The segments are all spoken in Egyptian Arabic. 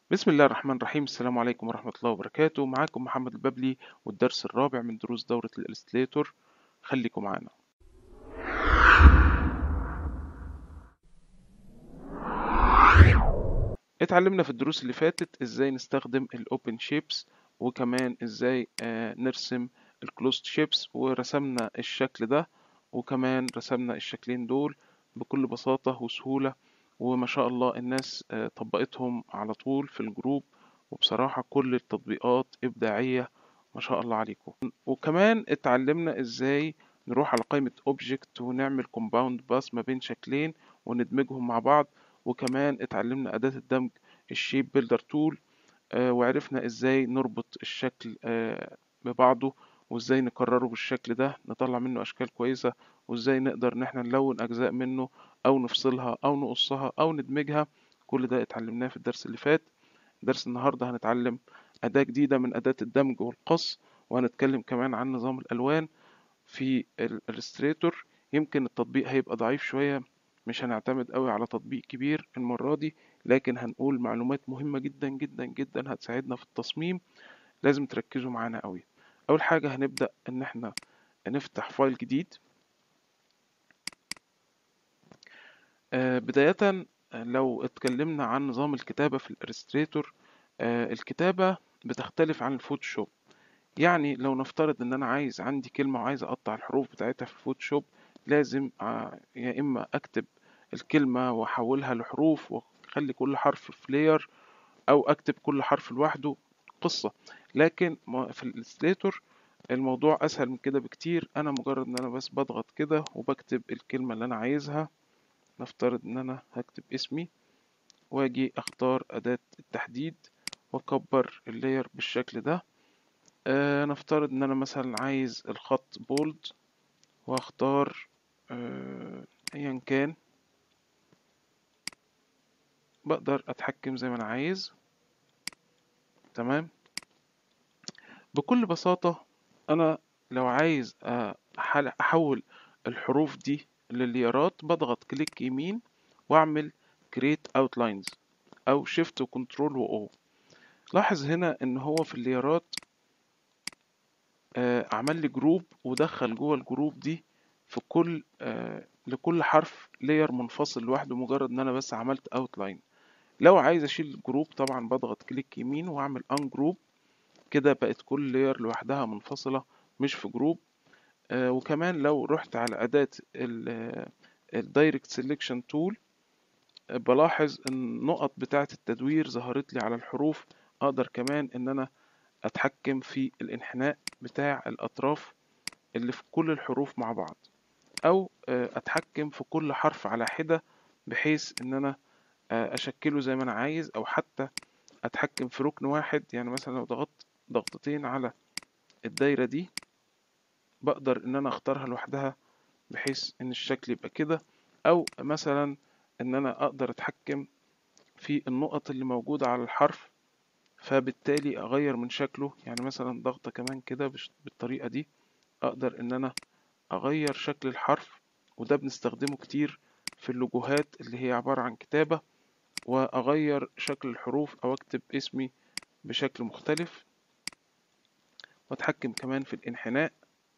بسم الله الرحمن الرحيم السلام عليكم ورحمة الله وبركاته معاكم محمد الببلي والدرس الرابع من دروس دورة الإلستريتور خليكم معانا اتعلمنا في الدروس اللي فاتت ازاي نستخدم الاوبن شيبس وكمان ازاي آه، نرسم الكلوزد شيبس ورسمنا الشكل ده وكمان رسمنا الشكلين دول بكل بساطة وسهولة وما شاء الله الناس آه، طبقتهم على طول في الجروب وبصراحة كل التطبيقات إبداعية ما شاء الله عليكم وكمان اتعلمنا ازاي نروح على قائمة اوبجكت ونعمل كومباوند باس ما بين شكلين وندمجهم مع بعض وكمان اتعلمنا أداة الدمج الشيب بيلدر تول وعرفنا ازاي نربط الشكل آه، ببعضه وازاي نكرره بالشكل ده نطلع منه اشكال كويسة وازاي نقدر ان احنا نلون اجزاء منه او نفصلها او نقصها او ندمجها كل ده اتعلمناه في الدرس اللي فات درس النهاردة هنتعلم أداة جديدة من أداة الدمج والقص وهنتكلم كمان عن نظام الألوان في الإلستريتور يمكن التطبيق هيبقى ضعيف شوية مش هنعتمد قوي على تطبيق كبير المرة دي لكن هنقول معلومات مهمة جدا جدا جدا هتساعدنا في التصميم لازم تركزوا معانا قوي أول حاجة هنبدأ إن احنا نفتح فايل جديد آه، بداية لو اتكلمنا عن نظام الكتابة في الإلستريتور آه، الكتابة بتختلف عن الفوتوشوب يعني لو نفترض ان انا عايز عندي كلمة وعايز اقطع الحروف بتاعتها في الفوتوشوب لازم آه، يا اما اكتب الكلمة واحولها لحروف واخلي كل حرف في لاير او اكتب كل حرف لوحده قصة لكن ما- في الإلستريتور الموضوع اسهل من كده بكتير انا مجرد ان انا بس بضغط كده وبكتب الكلمة اللي انا عايزها نفترض ان انا هكتب اسمي واجي اختار اداة التحديد واكبر اللاير بالشكل ده آه نفترض ان انا مثلا عايز الخط بولد واختار آه، ايا كان بقدر اتحكم زي ما انا عايز تمام بكل بساطة انا لو عايز آه، أحل- احول الحروف دي لليارات بضغط كليك يمين واعمل create outlines او shift وكنترول و O لاحظ هنا ان هو في الليارات آه، عمل لي جروب ودخل جوه الجروب دي في كل آه، لكل حرف لاير منفصل لوحده مجرد ان انا بس عملت اوتلاين لو عايز اشيل الجروب طبعا بضغط كليك يمين واعمل ان جروب كده بقت كل لاير لوحدها منفصلة مش في جروب آه، وكمان لو رحت على أداة الدايركت سيلكشن تول بلاحظ ان النقط بتاعة التدوير ظهرت لي على الحروف اقدر كمان ان انا اتحكم في الانحناء بتاع الاطراف اللي في كل الحروف مع بعض او آه، اتحكم في كل حرف على حدة بحيث ان انا آه، اشكله زي ما انا عايز او حتى اتحكم في ركن واحد يعني مثلا لو ضغطت ضغطتين على الدايرة دي بقدر ان انا اختارها لوحدها بحيث ان الشكل يبقى كده او مثلا ان انا اقدر اتحكم في النقط اللي موجودة على الحرف فبالتالي اغير من شكله يعني مثلا ضغطة كمان كده بش- بالطريقة دي اقدر ان انا اغير شكل الحرف وده بنستخدمه كتير في اللوجوهات اللي هي عبارة عن كتابة واغير شكل الحروف او اكتب اسمي بشكل مختلف واتحكم كمان في الانحناء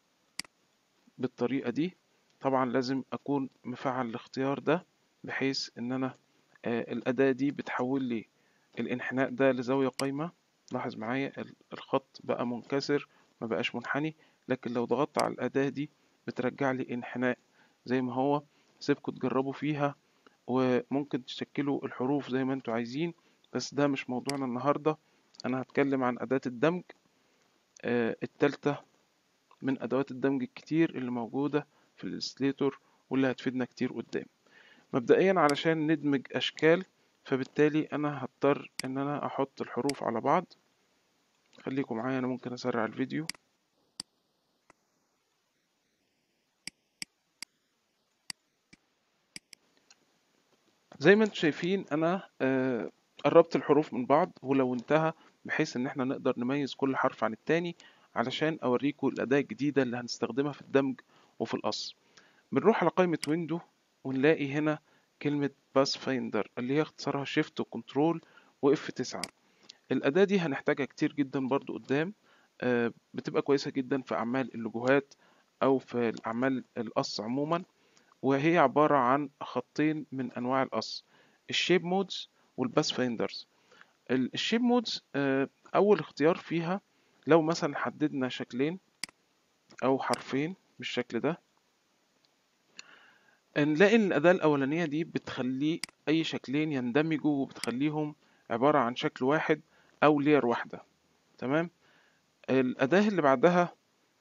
بالطريقة دي طبعا لازم اكون مفعل الاختيار ده بحيث ان انا آه، الاداة دي بتحول لي الانحناء ده لزاوية قايمة لاحظ معايا ال- الخط بقى منكسر ما بقاش منحني لكن لو ضغطت على الاداة دي بترجع لي انحناء زي ما هو سيبكم تجربوا فيها وممكن تشكلوا الحروف زي ما انتوا عايزين بس ده مش موضوعنا النهاردة انا هتكلم عن اداة الدمج آه، التالتة من ادوات الدمج الكتير اللي موجودة في الإلستريتور واللي هتفيدنا كتير قدام مبدئيا علشان ندمج اشكال فبالتالي انا هضطر ان انا احط الحروف على بعض خليكم معايا انا ممكن اسرع الفيديو زي ما انتم شايفين انا آه، قربت الحروف من بعض ولونتها بحيث ان احنا نقدر نميز كل حرف عن التاني علشان اوريكم الاداة الجديدة اللي هنستخدمها في الدمج وفي القص بنروح على قائمة ويندو ونلاقي هنا كلمة باس فايندر اللي هي اختصارها شيفت وكنترول واف 9 الأداة دي هنحتاجها كتير جدا برضو قدام آه، بتبقى كويسة جدا في أعمال اللوجوهات أو في الأعمال القص عموما وهي عبارة عن خطين من أنواع القص الشيب مودز والباس فايندرز الشيب مودز أول اختيار فيها لو مثلا حددنا شكلين أو حرفين بالشكل ده نلاقي إن الأداة الأولانية دي بتخليه أي شكلين يندمجوا وبتخليهم عبارة عن شكل واحد أو لير واحدة تمام الأداة اللي بعدها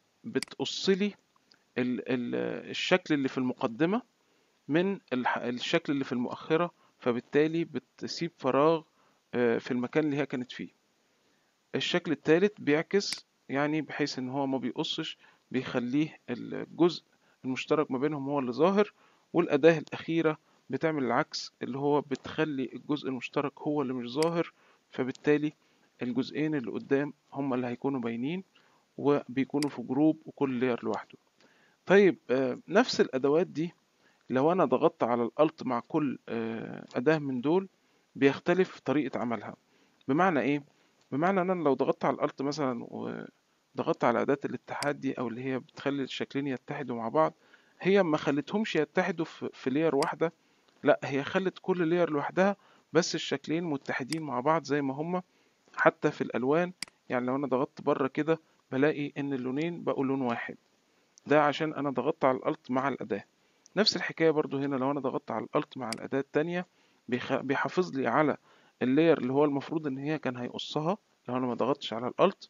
بتقصلي ال- ال- الشكل اللي في المقدمة من الح- الشكل اللي في المؤخرة فبالتالي بتسيب فراغ آه، في المكان اللي هي كانت فيه الشكل الثالث بيعكس يعني بحيث ان هو ما بيقصش بيخليه الجزء المشترك ما بينهم هو اللي ظاهر والأداة الأخيرة بتعمل العكس اللي هو بتخلي الجزء المشترك هو اللي مش ظاهر فبالتالي الجزئين اللي قدام هما اللي هيكونوا باينين وبيكونوا في جروب وكل لير لوحده طيب آه، نفس الأدوات دي لو أنا ضغطت على الألت مع كل آه، أداة من دول بيختلف طريقة عملها بمعنى إيه؟ بمعنى أن أنا لو ضغطت على الألت مثلا وضغطت على أداة الاتحاد دي أو اللي هي بتخلي الشكلين يتحدوا مع بعض هي ما خلتهمش يتحدوا في في لير واحدة لا هي خلت كل لير لوحدها بس الشكلين متحدين مع بعض زي ما هما حتى في الألوان يعني لو أنا ضغطت بره كده بلاقي إن اللونين بقوا لون واحد ده عشان أنا ضغطت على الألت مع الأداة نفس الحكاية برضو هنا لو أنا ضغطت على الألت مع الأداة التانية بيخ... بيحافظ لي على اللاير اللي هو المفروض إن هي كان هيقصها لو أنا ما ضغطتش على الألت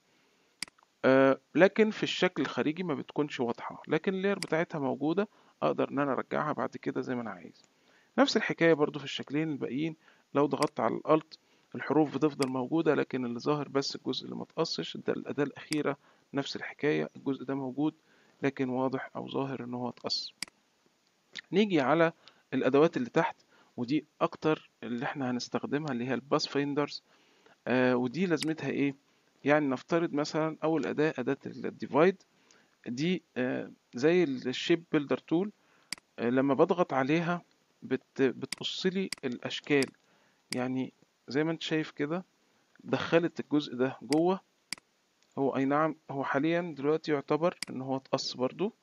آه لكن في الشكل الخارجي ما بتكونش واضحة لكن اللاير بتاعتها موجودة أقدر إن أنا أرجعها بعد كده زي ما أنا عايز نفس الحكاية برضو في الشكلين الباقيين لو ضغطت على الألت الحروف بتفضل موجودة لكن اللي ظاهر بس الجزء اللي متقصش ده الأداة الأخيرة نفس الحكاية الجزء ده موجود لكن واضح أو ظاهر إن هو اتقص نيجي على الأدوات اللي تحت ودي أكتر اللي احنا هنستخدمها اللي هي الباس فايندرز آه ودي لازمتها إيه؟ يعني نفترض مثلا أول أداة أداة الديفايد دي آه زي الشيب بيلدر تول آه لما بضغط عليها بت بتقص لي الأشكال يعني زي ما انت شايف كده دخلت الجزء ده جوه هو أي نعم هو حاليا دلوقتي يعتبر إن هو اتقص برضو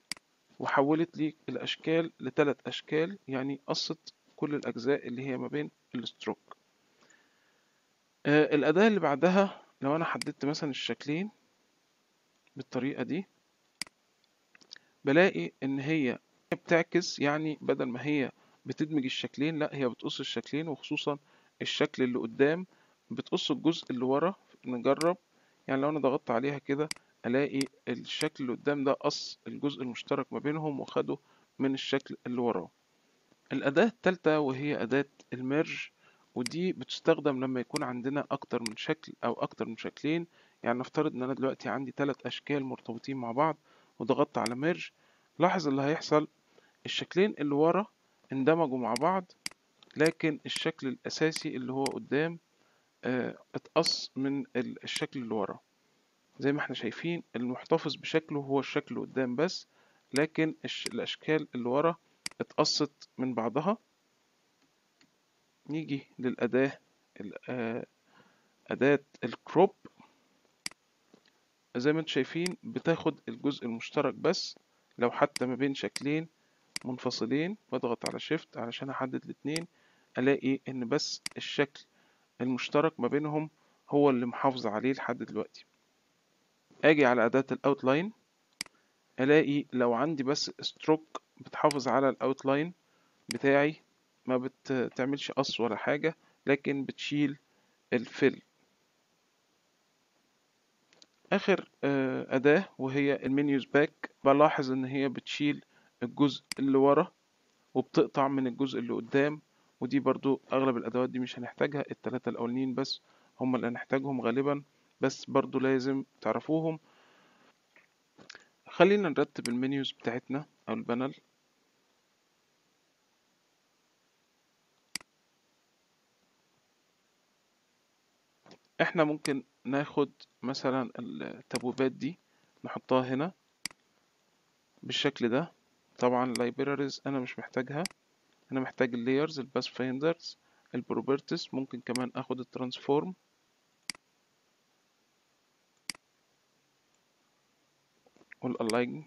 وحولت لي الأشكال لثلاث أشكال يعني قصت كل الأجزاء اللي هي ما بين الستروك آه الأداة اللي بعدها لو أنا حددت مثلا الشكلين بالطريقة دي بلاقي إن هي بتعكس يعني بدل ما هي بتدمج الشكلين لا هي بتقص الشكلين وخصوصا الشكل اللي قدام بتقص الجزء اللي ورا نجرب يعني لو أنا ضغطت عليها كده ألاقي الشكل اللي قدام ده قص الجزء المشترك ما بينهم وخده من الشكل اللي وراه الأداة التالتة وهي أداة الميرج ودي بتستخدم لما يكون عندنا أكتر من شكل أو أكتر من شكلين يعني نفترض إن أنا دلوقتي عندي تلات أشكال مرتبطين مع بعض وضغطت على ميرج لاحظ اللي هيحصل الشكلين اللي ورا اندمجوا مع بعض لكن الشكل الأساسي اللي هو قدام اه اتقص من الشكل اللي ورا زي ما احنا شايفين المحتفظ بشكله هو الشكل اللي قدام بس لكن الأشكال اللي ورا اتقصت من بعضها نيجي للأداة أداة الكروب زي ما انتم شايفين بتاخد الجزء المشترك بس لو حتى ما بين شكلين منفصلين بضغط على شيفت علشان احدد الاتنين الاقي ان بس الشكل المشترك ما بينهم هو اللي محافظ عليه لحد دلوقتي اجي على اداة الاوتلاين الاقي لو عندي بس ستروك بتحافظ على الاوتلاين بتاعي ما بتعملش قص ولا حاجة لكن بتشيل الفيل اخر اداة وهي المنيوز باك بلاحظ ان هي بتشيل الجزء اللي ورا وبتقطع من الجزء اللي قدام ودي برضو اغلب الادوات دي مش هنحتاجها التلاتة الاولين بس هم اللي هنحتاجهم غالبا بس برضو لازم تعرفوهم خلينا نرتب المنيوز بتاعتنا او البانل احنا ممكن ناخد مثلا التبويبات دي نحطها هنا بالشكل ده طبعا libraries انا مش محتاجها انا محتاج اللايرز الباس فايندرز البروبرتيز ممكن كمان اخد الترانسفورم والالاين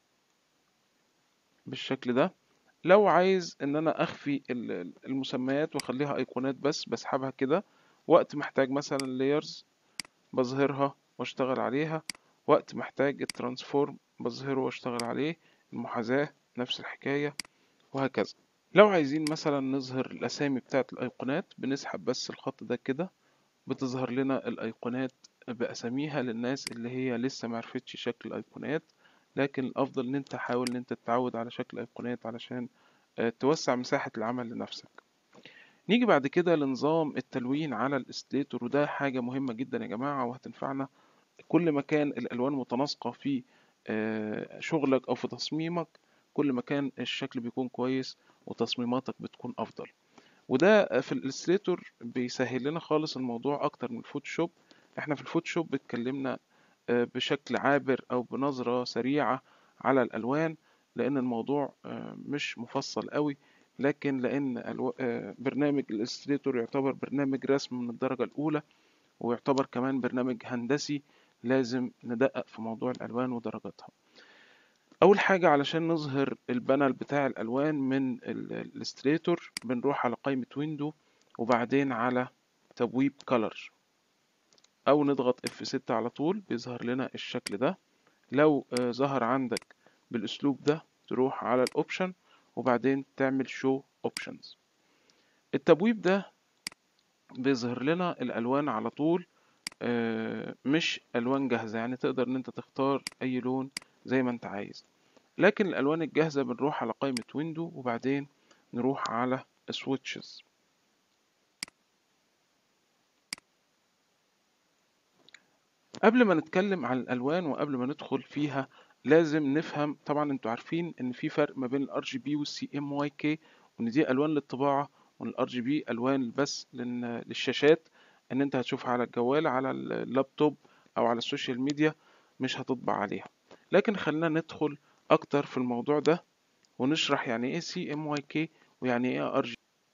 بالشكل ده لو عايز ان انا اخفي المسميات واخليها ايقونات بس بسحبها كده وقت محتاج مثلا layers بظهرها واشتغل عليها وقت محتاج الترانسفورم بظهره واشتغل عليه المحاذاة نفس الحكاية وهكذا لو عايزين مثلا نظهر الاسامي بتاعة الايقونات بنسحب بس الخط ده كده بتظهر لنا الايقونات باساميها للناس اللي هي لسه معرفتش شكل الايقونات لكن الافضل ان انت حاول ان انت تتعود على شكل ايقونات علشان توسع مساحة العمل لنفسك نيجي بعد كده لنظام التلوين على الاستيتور وده حاجة مهمة جدا يا جماعة وهتنفعنا كل ما كان الالوان متناسقة في شغلك او في تصميمك كل ما كان الشكل بيكون كويس وتصميماتك بتكون افضل وده في الالستريتور بيسهل لنا خالص الموضوع اكتر من الفوتوشوب احنا في الفوتوشوب اتكلمنا بشكل عابر او بنظرة سريعة على الالوان لان الموضوع مش مفصل قوي لكن لان برنامج الالستريتور يعتبر برنامج رسم من الدرجة الاولى ويعتبر كمان برنامج هندسي لازم ندقق في موضوع الالوان ودرجاتها اول حاجة علشان نظهر البانل بتاع الالوان من الالستريتور بنروح على قائمة ويندو وبعدين على تبويب كولر او نضغط F6 على طول بيظهر لنا الشكل ده لو ظهر عندك بالاسلوب ده تروح على الاوبشن وبعدين تعمل شو اوبشنز التبويب ده بيظهر لنا الالوان على طول مش الوان جاهزة يعني تقدر ان انت تختار اي لون زي ما انت عايز لكن الالوان الجاهزة بنروح على قائمة ويندو وبعدين نروح على switches قبل ما نتكلم عن الالوان وقبل ما ندخل فيها لازم نفهم طبعا انتوا عارفين ان في فرق ما بين الار جي بي والسي ام واي كي وان دي الوان للطباعه وان الار جي بي الوان بس للشاشات ان انت هتشوفها على الجوال على اللابتوب او على السوشيال ميديا مش هتطبع عليها لكن خلينا ندخل اكتر في الموضوع ده ونشرح يعني ايه سي ام واي كي ويعني ايه ار جي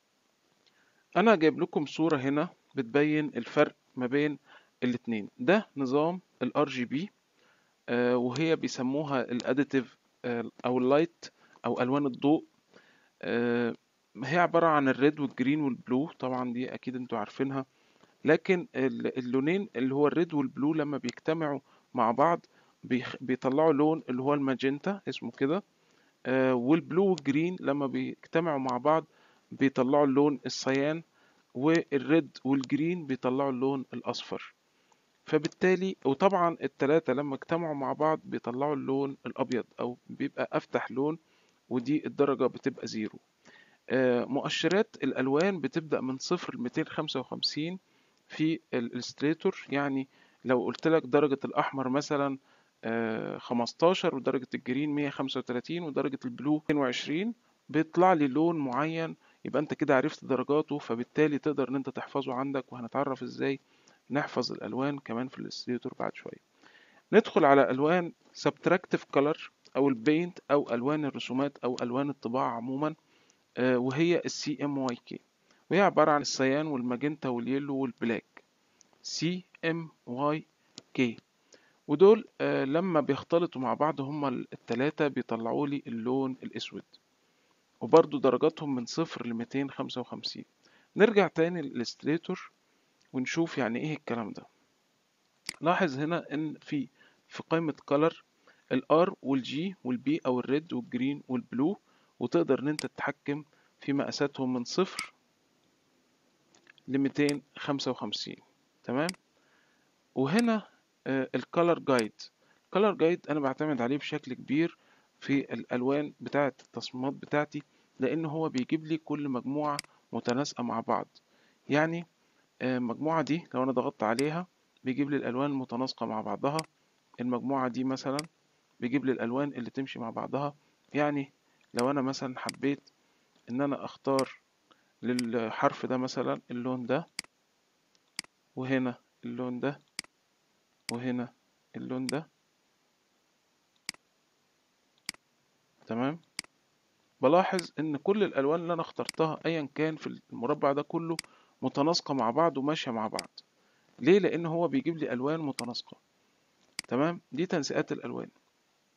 انا جايب لكم صوره هنا بتبين الفرق ما بين الاتنين ده نظام الار جي بي وهي بيسموها الاديتيف او اللايت او الوان الضوء آه هي عبارة عن الريد والجرين والبلو طبعا دي اكيد انتوا عارفينها لكن اللونين اللي هو الريد والبلو لما بيجتمعوا مع بعض بيطلعوا لون اللي هو الماجنتا اسمه كده آه والبلو والجرين لما بيجتمعوا مع بعض بيطلعوا اللون الصيان والريد والجرين بيطلعوا اللون الاصفر فبالتالي وطبعا التلاتة لما اجتمعوا مع بعض بيطلعوا اللون الأبيض أو بيبقى أفتح لون ودي الدرجة بتبقى زيرو آه مؤشرات الألوان بتبدأ من صفر لميتين خمسة وخمسين في الإلستريتور يعني لو قلت لك درجة الأحمر مثلا آه خمستاشر ودرجة الجرين مية خمسة وتلاتين ودرجة البلو ميتين وعشرين بيطلع لي لون معين يبقى انت كده عرفت درجاته فبالتالي تقدر ان انت تحفظه عندك وهنتعرف ازاي نحفظ الالوان كمان في الالستريتور بعد شويه ندخل على الوان subtractive color او البينت او الوان الرسومات او الوان الطباعه عموما آه وهي السي ام واي كي وهي عباره عن الصيان والماجنتا واليلو والبلاك سي ام واي كي ودول آه لما بيختلطوا مع بعض هما التلاتة بيطلعوا لي اللون الاسود وبرضو درجاتهم من صفر لميتين خمسة وخمسين نرجع تاني للإلستريتور ونشوف يعني ايه الكلام ده لاحظ هنا ان في في قائمة color الار والجي والبي او الريد والجرين والبلو وتقدر ان انت تتحكم في مقاساتهم من صفر لميتين خمسة وخمسين تمام وهنا الكالر جايد الكالر جايد انا بعتمد عليه بشكل كبير في الالوان بتاعه التصميمات بتاعتي لان هو بيجيب لي كل مجموعه متناسقه مع بعض يعني المجموعه دي لو انا ضغطت عليها بيجيب لي الالوان المتناسقه مع بعضها المجموعه دي مثلا بيجيب لي الالوان اللي تمشي مع بعضها يعني لو انا مثلا حبيت ان انا اختار للحرف ده مثلا اللون ده وهنا اللون ده وهنا اللون ده تمام بلاحظ ان كل الالوان اللي انا اخترتها ايا كان في المربع ده كله متناسقه مع بعض وماشيه مع بعض ليه لان هو بيجيب لي الوان متناسقه تمام دي تنسيقات الالوان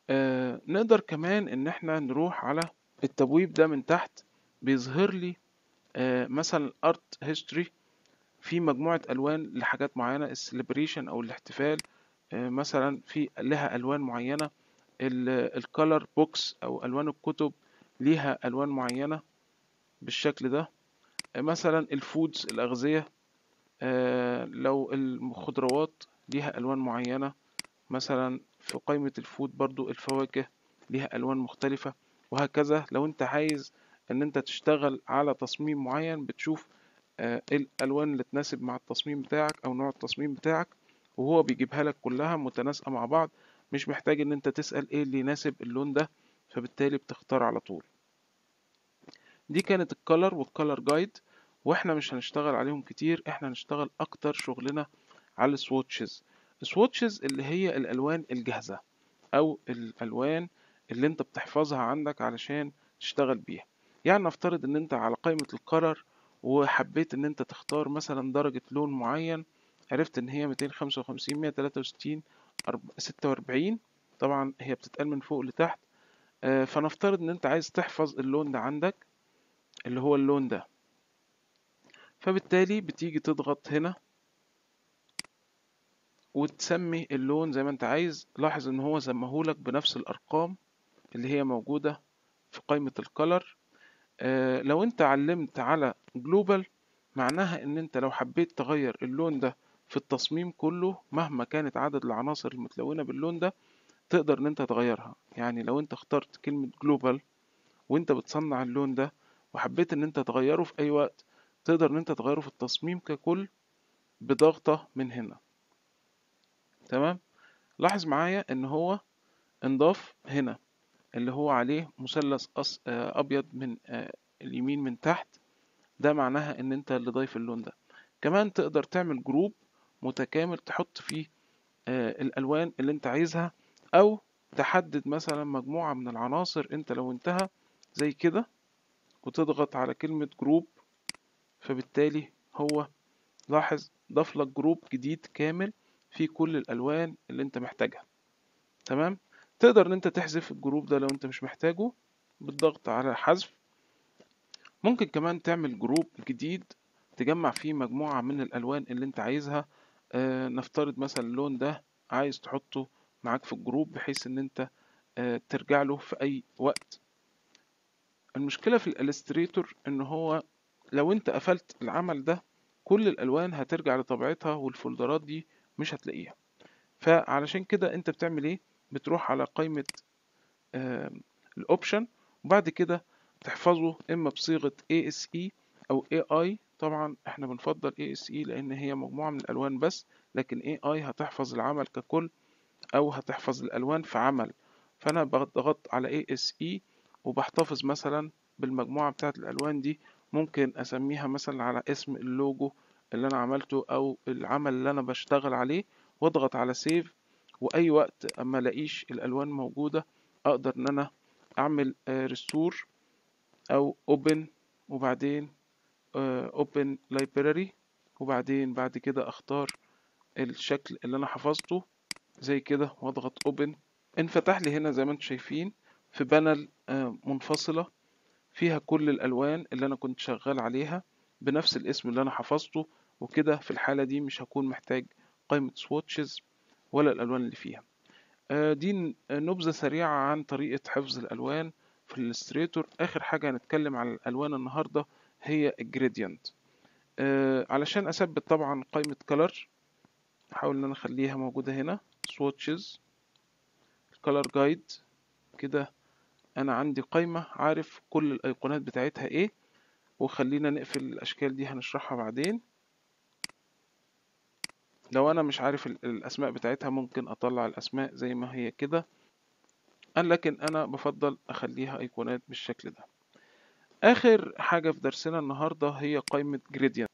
آه نقدر كمان ان احنا نروح على التبويب ده من تحت بيظهر لي آه مثلا ارت هيستوري في مجموعة الوان لحاجات معينة السليبريشن او الاحتفال آه مثلا في لها الوان معينة الكالر بوكس او الوان الكتب ليها الوان معينة بالشكل ده آه مثلا الفودز الاغذية آه لو الخضروات ليها الوان معينة مثلا في قائمة الفود برضو الفواكه ليها ألوان مختلفة وهكذا لو انت عايز ان انت تشتغل على تصميم معين بتشوف ايه الألوان اللي تناسب مع التصميم بتاعك أو نوع التصميم بتاعك وهو بيجيبها لك كلها متناسقة مع بعض مش محتاج ان انت تسأل ايه اللي يناسب اللون ده فبالتالي بتختار على طول دي كانت الكالر والكالر جايد واحنا مش هنشتغل عليهم كتير احنا هنشتغل اكتر شغلنا على السواتشز السواتشز اللي هي الالوان الجاهزه او الالوان اللي انت بتحفظها عندك علشان تشتغل بيها يعني نفترض ان انت على قائمه الكرر وحبيت ان انت تختار مثلا درجه لون معين عرفت ان هي 255 163 46 طبعا هي بتتقال من فوق لتحت فنفترض ان انت عايز تحفظ اللون ده عندك اللي هو اللون ده فبالتالي بتيجي تضغط هنا وتسمي اللون زي ما انت عايز لاحظ ان هو سمهولك بنفس الارقام اللي هي موجودة في قائمة الكالر اه لو انت علمت على جلوبال معناها ان انت لو حبيت تغير اللون ده في التصميم كله مهما كانت عدد العناصر المتلونة باللون ده تقدر ان انت تغيرها يعني لو انت اخترت كلمة جلوبال وانت بتصنع اللون ده وحبيت ان انت تغيره في اي وقت تقدر ان انت تغيره في التصميم ككل بضغطة من هنا تمام لاحظ معايا ان هو انضاف هنا اللي هو عليه مثلث أص... ابيض من اليمين من تحت ده معناها ان انت اللي ضايف اللون ده كمان تقدر تعمل جروب متكامل تحط فيه الالوان اللي انت عايزها او تحدد مثلا مجموعة من العناصر انت لو انتهى زي كده وتضغط على كلمة جروب فبالتالي هو لاحظ ضاف لك جروب جديد كامل فيه كل الالوان اللي انت محتاجها تمام تقدر ان انت تحذف الجروب ده لو انت مش محتاجه بالضغط على حذف ممكن كمان تعمل جروب جديد تجمع فيه مجموعة من الالوان اللي انت عايزها آه نفترض مثلا اللون ده عايز تحطه معاك في الجروب بحيث ان انت آه ترجع له في اي وقت المشكلة في الالستريتور ان هو لو انت قفلت العمل ده كل الالوان هترجع لطبيعتها والفولدرات دي مش هتلاقيها فعلشان كده انت بتعمل ايه بتروح على قائمة آه الاوبشن وبعد كده تحفظه اما بصيغة ASE او AI طبعا احنا بنفضل ASE لان هي مجموعة من الالوان بس لكن AI هتحفظ العمل ككل او هتحفظ الالوان في عمل فانا بضغط على ASE وبحتفظ مثلا بالمجموعة بتاعت الالوان دي ممكن اسميها مثلا على اسم اللوجو اللي انا عملته او العمل اللي انا بشتغل عليه واضغط على سيف واي وقت اما الاقيش الالوان موجودة اقدر ان انا اعمل ريستور او اوبن وبعدين اوبن لايبراري وبعدين بعد كده اختار الشكل اللي انا حفظته زي كده واضغط اوبن انفتح لي هنا زي ما انتم شايفين في بانل منفصلة فيها كل الالوان اللي انا كنت شغال عليها بنفس الاسم اللي انا حفظته وكده في الحالة دي مش هكون محتاج قائمة سواتشز ولا الالوان اللي فيها دي نبذة سريعة عن طريقة حفظ الالوان في الالستريتور اخر حاجة هنتكلم على الالوان النهاردة هي الجريدينت علشان اثبت طبعا قائمة كلر احاول ان انا اخليها موجودة هنا سواتشز الكلر جايد كده انا عندي قائمة عارف كل الايقونات بتاعتها ايه وخلينا نقفل الاشكال دي هنشرحها بعدين لو انا مش عارف الاسماء بتاعتها ممكن اطلع الاسماء زي ما هي كده لكن انا بفضل اخليها ايقونات بالشكل ده اخر حاجة في درسنا النهاردة هي قائمة جريدينت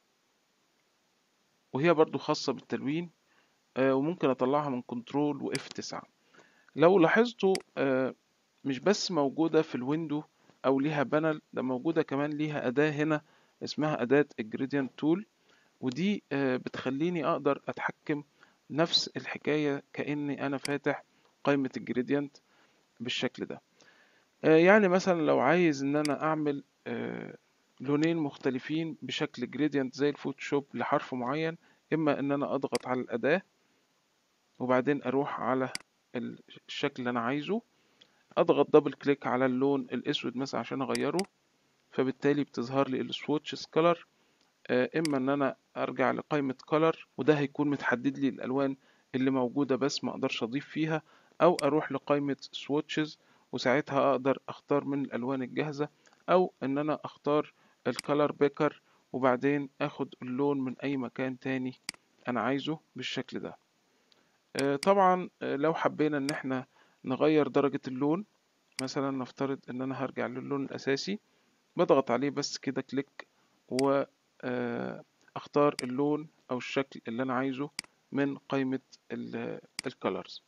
وهي برضو خاصة بالتلوين وممكن اطلعها من كنترول و F9 لو لاحظتوا مش بس موجودة في الويندو او ليها بانل ده موجودة كمان ليها اداة هنا اسمها اداة الجريدينت تول ودي بتخليني اقدر اتحكم نفس الحكاية كأني انا فاتح قائمة الجريدينت بالشكل ده آه، يعني مثلا لو عايز ان انا اعمل آه، لونين مختلفين بشكل جريدينت زي الفوتوشوب لحرف معين اما ان انا اضغط على الاداة وبعدين اروح على الشكل اللي انا عايزه اضغط دبل كليك على اللون الاسود مثلا عشان اغيره فبالتالي بتظهر لي السواتشز كلر اما ان انا ارجع لقائمة كلر وده هيكون متحدد لي الالوان اللي موجودة بس ما اقدرش اضيف فيها او اروح لقائمة سواتشز وساعتها اقدر اختار من الالوان الجاهزة او ان انا اختار الكلر بيكر وبعدين اخد اللون من اي مكان تاني انا عايزه بالشكل ده آه، طبعا آه، لو حبينا ان احنا نغير درجة اللون مثلا نفترض ان انا هرجع للون الاساسي بضغط عليه بس كده كليك و آه، اختار اللون او الشكل اللي انا عايزه من قائمة الكالرز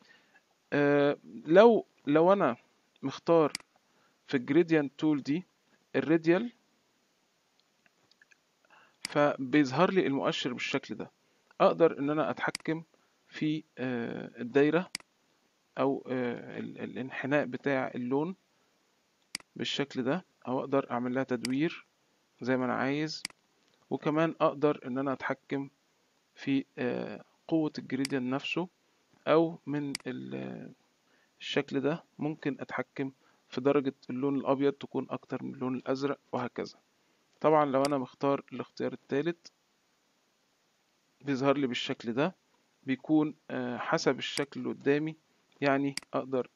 لو لو انا مختار في الجريدينت تول دي الراديال فبيظهر لي المؤشر بالشكل ده اقدر ان انا اتحكم في آه، الدايرة او آه، الانحناء بتاع اللون بالشكل ده او اقدر اعمل لها تدوير زي ما انا عايز وكمان اقدر ان انا اتحكم في آه، قوة الجريدينت نفسه او من الشكل ده ممكن اتحكم في درجة اللون الابيض تكون اكتر من اللون الازرق وهكذا طبعا لو انا مختار الاختيار الثالث بيظهر لي بالشكل ده بيكون آه، حسب الشكل اللي قدامي يعني اقدر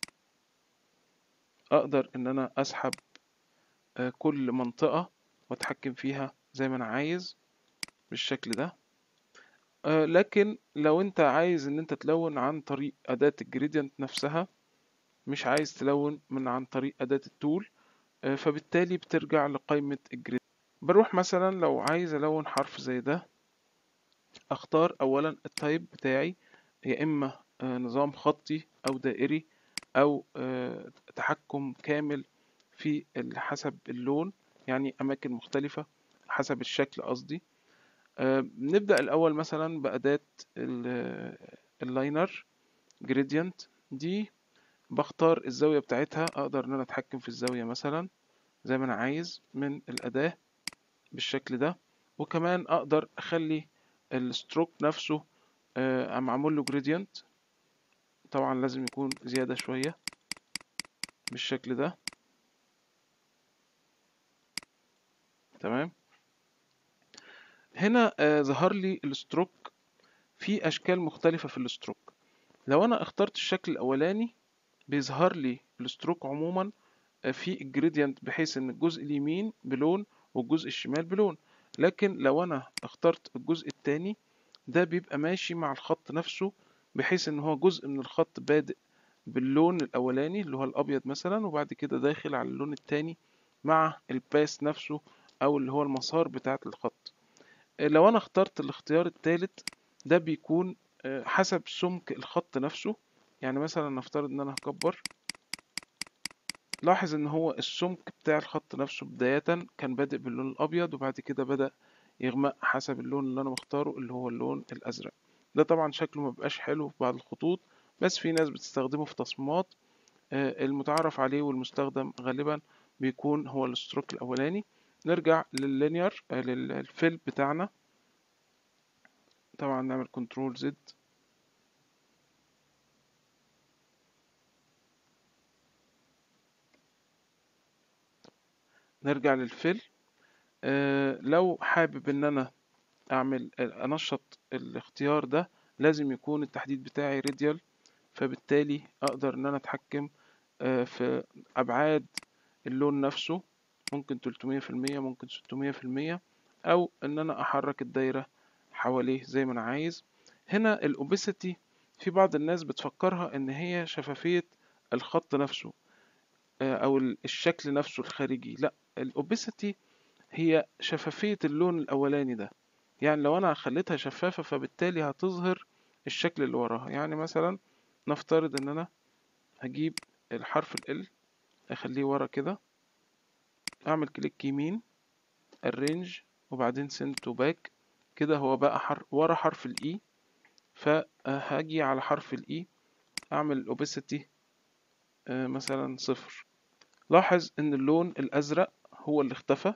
اقدر ان انا اسحب آه، كل منطقة واتحكم فيها زي ما انا عايز بالشكل ده آه، لكن لو انت عايز ان انت تلون عن طريق اداة الجريدينت نفسها مش عايز تلون من عن طريق اداة التول آه، فبالتالي بترجع لقائمة الجريدينت بروح مثلا لو عايز الون حرف زي ده اختار اولا التايب بتاعي يا اما آه، نظام خطي او دائري او تحكم كامل في حسب اللون يعني اماكن مختلفة حسب الشكل قصدي آه، نبدأ الأول مثلا بأداة اللاينر جريدينت دي بختار الزاوية بتاعتها أقدر إن أنا أتحكم في الزاوية مثلا زي ما أنا عايز من الأداة بالشكل ده وكمان أقدر أخلي الستروك نفسه آه، معمول له جريدينت طبعا لازم يكون زيادة شوية بالشكل ده تمام هنا آه ظهر لي الستروك في اشكال مختلفة في الستروك لو انا اخترت الشكل الاولاني بيظهر لي الستروك عموما آه في الجريدينت بحيث ان الجزء اليمين بلون والجزء الشمال بلون لكن لو انا اخترت الجزء التاني ده بيبقى ماشي مع الخط نفسه بحيث ان هو جزء من الخط بادئ باللون الاولاني اللي هو الابيض مثلا وبعد كده داخل على اللون التاني مع الباس نفسه او اللي هو المسار بتاعة الخط لو انا اخترت الاختيار الثالث ده بيكون آه، حسب سمك الخط نفسه يعني مثلا نفترض ان انا هكبر لاحظ ان هو السمك بتاع الخط نفسه بداية كان بادئ باللون الابيض وبعد كده بدأ يغمق حسب اللون اللي انا مختاره اللي هو اللون الازرق ده طبعا شكله مبقاش حلو في بعض الخطوط بس في ناس بتستخدمه في تصميمات آه، المتعارف عليه والمستخدم غالبا بيكون هو الستروك الاولاني نرجع لللينير آه، للفيل بتاعنا طبعا نعمل كنترول زد نرجع للفيل آه لو حابب ان انا اعمل انشط الاختيار ده لازم يكون التحديد بتاعي راديال فبالتالي اقدر ان انا اتحكم آه في ابعاد اللون نفسه ممكن 300% ممكن 600% او ان انا احرك الدايرة حواليه زي ما انا عايز هنا الاوبسيتي في بعض الناس بتفكرها ان هي شفافية الخط نفسه آه، او الشكل نفسه الخارجي لا الاوبسيتي هي شفافية اللون الاولاني ده يعني لو انا خليتها شفافة فبالتالي هتظهر الشكل اللي وراها يعني مثلا نفترض ان انا هجيب الحرف ال اخليه ورا كده اعمل كليك يمين الرينج وبعدين send to back كده هو بقى حر... ورا حرف الاي فهاجي على حرف الاي اعمل الاوبيسيتي مثلا صفر لاحظ ان اللون الازرق هو اللي اختفى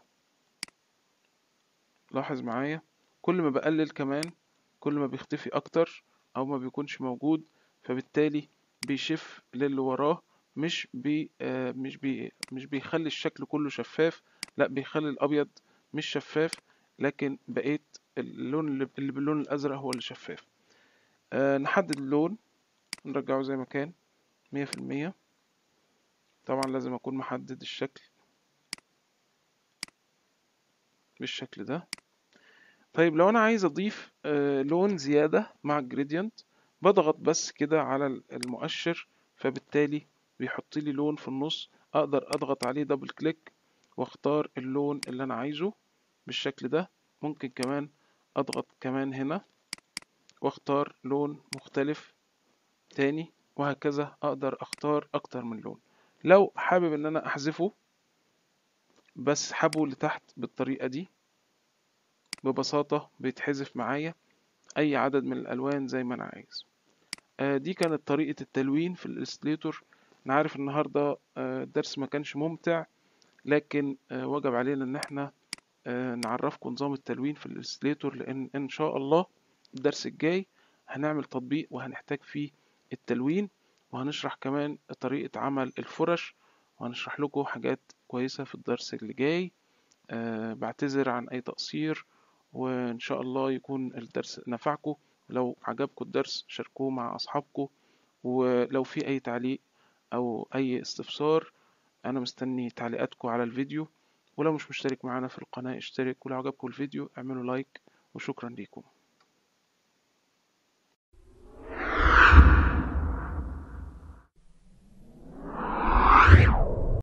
لاحظ معايا كل ما بقلل كمان كل ما بيختفي اكتر او ما بيكونش موجود فبالتالي بيشف للي وراه مش بي آه مش بي مش بيخلي الشكل كله شفاف لا بيخلي الابيض مش شفاف لكن بقيت اللون اللي باللون الازرق هو اللي شفاف آه نحدد اللون نرجعه زي ما كان مية في المية طبعا لازم اكون محدد الشكل بالشكل ده طيب لو انا عايز اضيف آه لون زيادة مع الجريدينت بضغط بس كده على المؤشر فبالتالي بيحط لي لون في النص اقدر اضغط عليه دبل كليك واختار اللون اللي انا عايزه بالشكل ده ممكن كمان اضغط كمان هنا واختار لون مختلف تاني وهكذا اقدر اختار اكتر من لون لو حابب ان انا احذفه بس حبه لتحت بالطريقة دي ببساطة بيتحذف معايا اي عدد من الالوان زي ما انا عايز آه دي كانت طريقة التلوين في الإلستريتور أنا عارف النهاردة آه الدرس ما كانش ممتع لكن آه وجب علينا إن احنا نعرفكم نظام التلوين في الإلستريتور لأن إن شاء الله الدرس الجاي هنعمل تطبيق وهنحتاج فيه التلوين وهنشرح كمان طريقة عمل الفرش وهنشرح لكم حاجات كويسة في الدرس اللي جاي بعتذر عن أي تقصير وإن شاء الله يكون الدرس نفعكم لو عجبكم الدرس شاركوه مع أصحابكم ولو في أي تعليق أو أي استفسار أنا مستني تعليقاتكم على الفيديو ولو مش مشترك معانا في القناة اشترك ولو عجبكم الفيديو اعملوا لايك وشكرا ليكم